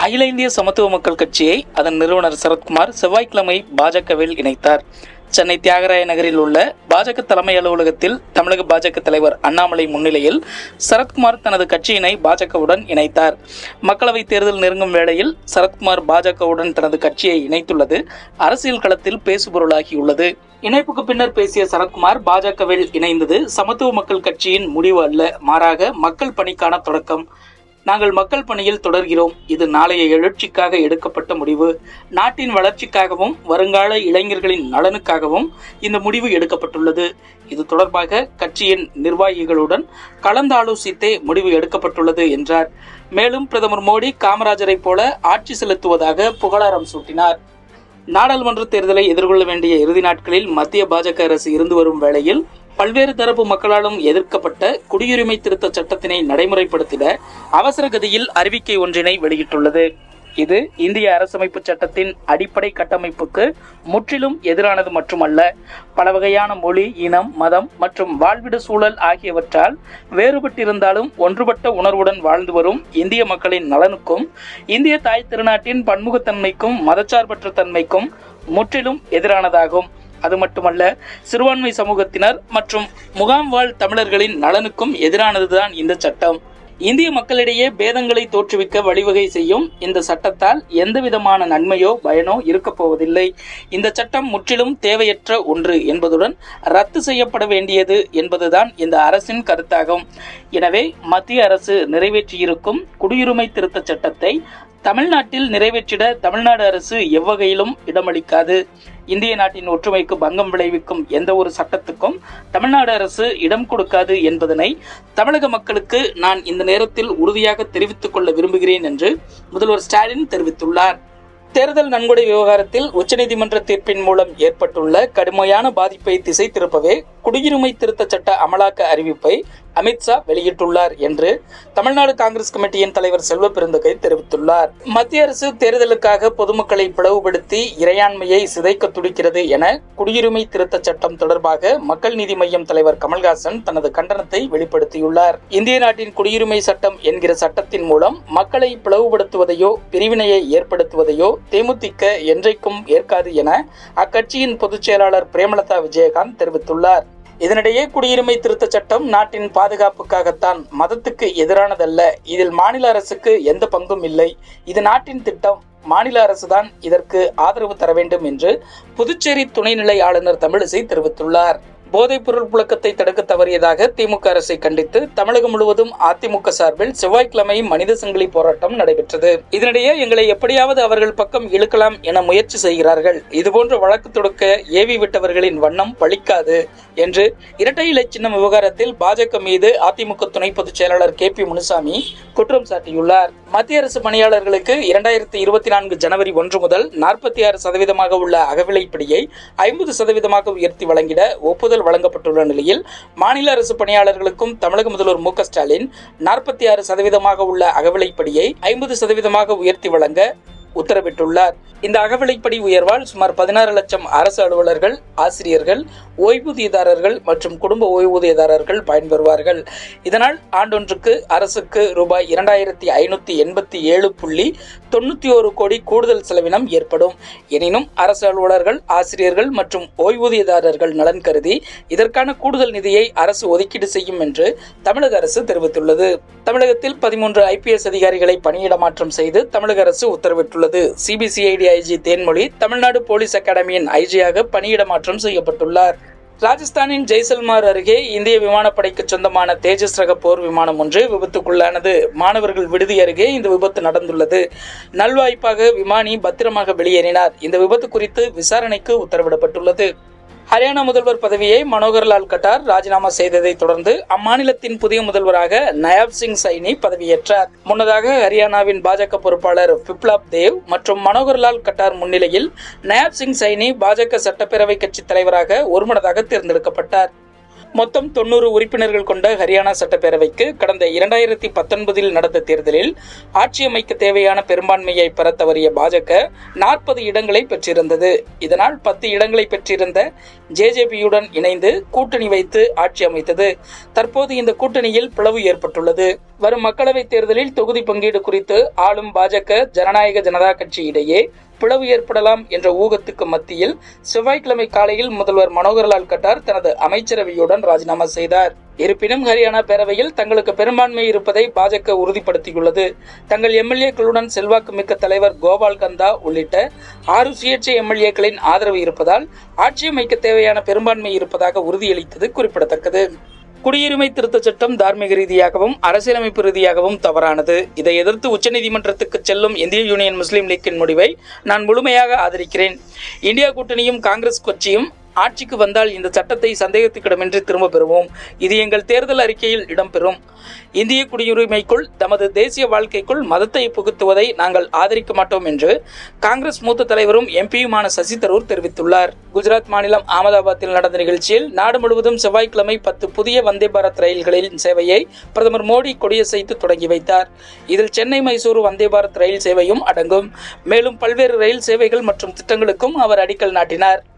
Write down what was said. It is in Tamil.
அகில இந்திய சமத்துவ மக்கள் கட்சியை அதன் நிறுவனர் சரத்குமார் செவ்வாய்க்கிழமை பாஜகவில் இணைத்தார் சென்னை தியாகராய நகரில் உள்ள பாஜக தலைமை அலுவலகத்தில் தமிழக பாஜக தலைவர் அண்ணாமலை முன்னிலையில் சரத்குமார் தனது கட்சியினை பாஜகவுடன் இணைத்தார் மக்களவைத் தேர்தல் நெருங்கும் வேளையில் சரத்குமார் பாஜகவுடன் தனது கட்சியை இணைத்துள்ளது அரசியல் களத்தில் பேசுபொருளாகியுள்ளது இணைப்புக்கு பின்னர் பேசிய சரத்குமார் பாஜகவில் இணைந்தது சமத்துவ மக்கள் கட்சியின் முடிவு அல்ல மாறாக மக்கள் பணிக்கான தொடக்கம் நாங்கள் மக்கள் பணியில் தொடர்கிறோம் இது நாளைய எழுச்சிக்காக எடுக்கப்பட்ட முடிவு நாட்டின் வளர்ச்சிக்காகவும் வருங்கால இளைஞர்களின் நலனுக்காகவும் இந்த முடிவு எடுக்கப்பட்டுள்ளது இது தொடர்பாக கட்சியின் நிர்வாகிகளுடன் கலந்தாலோசித்தே முடிவு எடுக்கப்பட்டுள்ளது என்றார் மேலும் பிரதமர் மோடி காமராஜரைப் போல ஆட்சி செலுத்துவதாக புகழாரம் சூட்டினார் நாடாளுமன்ற தேர்தலை எதிர்கொள்ள வேண்டிய இறுதி நாட்களில் மத்திய பாஜக அரசு இருந்து வரும் வேளையில் பல்வேறு தரப்பு மக்களாலும் எதிர்க்கப்பட்ட குடியுரிமை திருத்த சட்டத்தினை நடைமுறைப்படுத்திட அவசர கதியில் அறிவிக்கை ஒன்றினை வெளியிட்டுள்ளது இது இந்திய அரசமைப்பு சட்டத்தின் அடிப்படை கட்டமைப்புக்கு முற்றிலும் எதிரானது மட்டுமல்ல பல வகையான மொழி இனம் மதம் மற்றும் வாழ்விட சூழல் ஆகியவற்றால் வேறுபட்டிருந்தாலும் ஒன்றுபட்ட உணர்வுடன் வாழ்ந்து வரும் இந்திய மக்களின் நலனுக்கும் இந்திய தாய் திருநாட்டின் பன்முகத்தன்மைக்கும் மதச்சார்பற்ற தன்மைக்கும் முற்றிலும் எதிரானதாகும் அது மட்டுமல்ல சிறுபான்மை சமூகத்தினர் மற்றும் முகாம் வாழ் தமிழர்களின் நலனுக்கும் எதிரானதுதான் இந்த சட்டம் இந்திய மக்களிடையே பேதங்களை தோற்றுவிக்க வழிவகை செய்யும் இந்த சட்டத்தால் எந்த விதமான நன்மையோ பயனோ இருக்கப் போவதில்லை இந்த சட்டம் முற்றிலும் தேவையற்ற ஒன்று என்பதுடன் ரத்து செய்யப்பட வேண்டியது என்பதுதான் இந்த அரசின் கருத்தாகும் எனவே மத்திய அரசு நிறைவேற்றியிருக்கும் குடியுரிமை திருத்த சட்டத்தை தமிழ்நாட்டில் நிறைவேற்றிட தமிழ்நாடு அரசு எவ்வகையிலும் இடமளிக்காது இந்திய நாட்டின் ஒற்றுமைக்கு பங்கம் விளைவிக்கும் எந்த ஒரு சட்டத்துக்கும் தமிழ்நாடு அரசு இடம் கொடுக்காது என்பதனை தமிழக மக்களுக்கு நான் இந்த நேரத்தில் உறுதியாக தெரிவித்துக் கொள்ள விரும்புகிறேன் என்று முதல்வர் ஸ்டாலின் தெரிவித்துள்ளார் தேர்தல் நன்கொடை விவகாரத்தில் உச்சநீதிமன்ற தீர்ப்பின் மூலம் ஏற்பட்டுள்ள கடுமையான பாதிப்பை திசை திருப்பவே குடியுரிமை திருத்த சட்ட அமலாக்க அறிவிப்பை அமித்ஷா வெளியிட்டுள்ளார் என்று தமிழ்நாடு காங்கிரஸ் கமிட்டியின் தலைவர் செல்வ பெருந்தகை தெரிவித்துள்ளார் மத்திய அரசு தேர்தலுக்காக பொதுமக்களை பிளவுபடுத்தி இறையாண்மையை சிதைக்க துடிக்கிறது என குடியுரிமை திருத்த சட்டம் தொடர்பாக மக்கள் நீதி மய்யம் தலைவர் கமல்ஹாசன் தனது கண்டனத்தை வெளிப்படுத்தியுள்ளார் இந்திய நாட்டின் குடியுரிமை சட்டம் என்கிற சட்டத்தின் மூலம் மக்களை பிளவுபடுத்துவதையோ பிரிவினையை ஏற்படுத்துவதையோ தேமுதிக என்றைக்கும் ஏற்காது என அக்கட்சியின் பொதுச் செயலாளர் பிரேமலதா விஜயகாந்த் தெரிவித்துள்ளார் இதனிடையே குடியுரிமை திருத்த சட்டம் நாட்டின் பாதுகாப்புக்காகத்தான் மதத்துக்கு எதிரானதல்ல இதில் மாநில அரசுக்கு எந்த பங்கும் இல்லை இது நாட்டின் திட்டம் மாநில அரசுதான் இதற்கு ஆதரவு தர வேண்டும் என்று புதுச்சேரி துணைநிலை ஆளுநர் தமிழிசை தெரிவித்துள்ளார் போதைப் பொருள் புழக்கத்தை தடுக்க தவறியதாக திமுக அரசை கண்டித்து தமிழகம் முழுவதும் அதிமுக சார்பில் செவ்வாய்க்கிழமை மனித சங்கிலி போராட்டம் நடைபெற்றது இதனிடையே எங்களை எப்படியாவது அவர்கள் பக்கம் இழுக்கலாம் என முயற்சி செய்கிறார்கள் இதுபோன்ற வழக்கு தொடுக்க ஏவி விட்டவர்களின் வண்ணம் பழிக்காது என்று இரட்டை இலை சின்னம் விவகாரத்தில் பாஜக மீது அதிமுக துணை பொதுச் செயலாளர் கே பி முனுசாமி குற்றம் சாட்டியுள்ளார் மத்திய அரசு பணியாளர்களுக்கு இரண்டாயிரத்தி இருபத்தி நான்கு ஜனவரி ஒன்று முதல் நாற்பத்தி ஆறு சதவீதமாக உள்ள அகவிலைப்படியை ஐம்பது சதவீதமாக உயர்த்தி வழங்கிட ஒப்புதல் வழங்கப்பட்டுள்ள நிலையில் மாநில அரசு பணியாளர்களுக்கும் தமிழக முதல்வர் மு க ஸ்டாலின் நாற்பத்தி ஆறு சதவீதமாக உள்ள அகவிலைப்படியை ஐம்பது சதவீதமாக உயர்த்தி வழங்க உத்தரவிட்டுள்ளார் இந்த அகவிலைப்படி உயர்வால் சுமார் பதினாறு லட்சம் அரசு அலுவலர்கள் ஆசிரியர்கள் ஓய்வூதியதாரர்கள் மற்றும் குடும்ப ஓய்வூதியதாரர்கள் பயன்பெறுவார்கள் இதனால் ஆண்டொன்றுக்கு அரசுக்கு ரூபாய் இரண்டாயிரத்தி ஐநூத்தி எண்பத்தி ஏழு புள்ளி தொண்ணூத்தி ஒரு கோடி கூடுதல் செலவினம் ஏற்படும் எனினும் அரசு அலுவலர்கள் ஆசிரியர்கள் மற்றும் ஓய்வூதியதாரர்கள் நலன் கருதி இதற்கான கூடுதல் நிதியை அரசு ஒதுக்கீடு செய்யும் என்று தமிழக அரசு தெரிவித்துள்ளது தமிழகத்தில் பதிமூன்று ஐபிஎஸ் அதிகாரிகளை பணியிட மாற்றம் செய்து தமிழக அரசு உத்தரவிட்டுள்ளது CBCID IG Thenmozhi Tamil Nadu police அகாடமியின் ஐஜியாக பணியிட மாற்றம் செய்யப்பட்டுள்ளார் ராஜஸ்தானின் ஜெய்சல்மார் அருகே இந்திய விமானப்படைக்கு சொந்தமான தேஜஸ் ரக போர் விமானம் ஒன்று விபத்துக்குள்ளானது மாணவர்கள் விடுதி அருகே இந்த விபத்து நடந்துள்ளது நல்வாய்ப்பாக விமானி பத்திரமாக வெளியேறினார் இந்த விபத்து குறித்து விசாரணைக்கு உத்தரவிடப்பட்டுள்ளது ஹரியானா முதல்வர் பதவியை மனோகர்லால் கட்டார் ராஜினாமா செய்ததை தொடர்ந்து அம்மாநிலத்தின் புதிய முதல்வராக நயாப் சிங் சைனி பதவியேற்றார் முன்னதாக ஹரியானாவின் பாஜக பொறுப்பாளர் பிப்லாப் தேவ் மற்றும் மனோகர்லால் கட்டார் முன்னிலையில் நயாப் சிங் சைனி பாஜக சட்டப்பேரவை கட்சி தலைவராக ஒருமனதாக தேர்ந்தெடுக்கப்பட்டார் மொத்தம் தொண்ணூறு உறுப்பினர்கள் கொண்ட ஹரியானா சட்டப்பேரவைக்கு கடந்த இரண்டாயிரத்தி பத்தொன்பதில் நடந்த தேர்தலில் ஆட்சி அமைக்க தேவையான பெரும்பான்மையை பெற தவறிய பாஜக நாற்பது இடங்களை பெற்றிருந்தது இதனால் பத்து இடங்களை பெற்றிருந்த ஜேஜேபியுடன் இணைந்து கூட்டணி வைத்து ஆட்சி அமைத்தது தற்போது இந்த கூட்டணியில் பிளவு ஏற்பட்டுள்ளது வரும் மக்களவைத் தேர்தலில் தொகுதி பங்கீடு குறித்து ஆளும் பாஜக ஜனநாயக ஜனதா கட்சி இடையே பிளவு ஏற்படலாம் என்ற ஊகத்துக்கு மத்தியில் செவ்வாய்க்கிழமை காலையில் முதல்வர் மனோகர்லால் கட்டார் தனது அமைச்சரவையுடன் ராஜினாமா செய்தார் இருப்பினும் ஹரியானா பேரவையில் தங்களுக்கு பெரும்பான்மை இருப்பதை பாஜக உறுதிப்படுத்தியுள்ளது தங்கள் எம்எல்ஏக்களுடன் செல்வாக்கு மிக்க தலைவர் கோபால் கந்தா உள்ளிட்ட ஆறு சுயேட்சை எம்எல்ஏக்களின் ஆதரவு இருப்பதால் ஆட்சி அமைக்க தேவையான பெரும்பான்மை இருப்பதாக உறுதியளித்தது குறிப்பிடத்தக்கது குடியுரிமை திருத்தச் சட்டம் தார்மீக ரீதியாகவும் அரசியலமைப்பு ரீதியாகவும் தவறானது இதை எதிர்த்து உச்சநீதிமன்றத்துக்கு செல்லும் இந்திய யூனியன் முஸ்லீம் லீக்கின் முடிவை நான் முழுமையாக ஆதரிக்கிறேன் இந்தியா கூட்டணியும் காங்கிரஸ் கட்சியும் ஆட்சிக்கு வந்தால் இந்த சட்டத்தை சந்தேகத்துக்கிடமின்றி திரும்ப பெறுவோம் இது எங்கள் தேர்தல் அறிக்கையில் இடம்பெறும் இந்திய குடியுரிமைக்குள் தமது தேசிய வாழ்க்கைக்குள் மதத்தை புகுத்துவதை நாங்கள் ஆதரிக்க மாட்டோம் என்று காங்கிரஸ் மூத்த தலைவரும் எம்பியுமான சசி தரூர் தெரிவித்துள்ளார் குஜராத் மாநிலம் அகமதாபாத்தில் நடந்த நிகழ்ச்சியில் நாடு முழுவதும் செவ்வாய்க்கிழமை பத்து புதிய வந்தே பாரத் ரயில்களின் சேவையை பிரதமர் மோடி கொடியசைத்து தொடங்கி வைத்தார் இதில் சென்னை மைசூரு வந்தே பாரத் ரயில் சேவையும் அடங்கும் மேலும் பல்வேறு ரயில் சேவைகள் மற்றும் திட்டங்களுக்கும் அவர் அடிக்கல் நாட்டினார்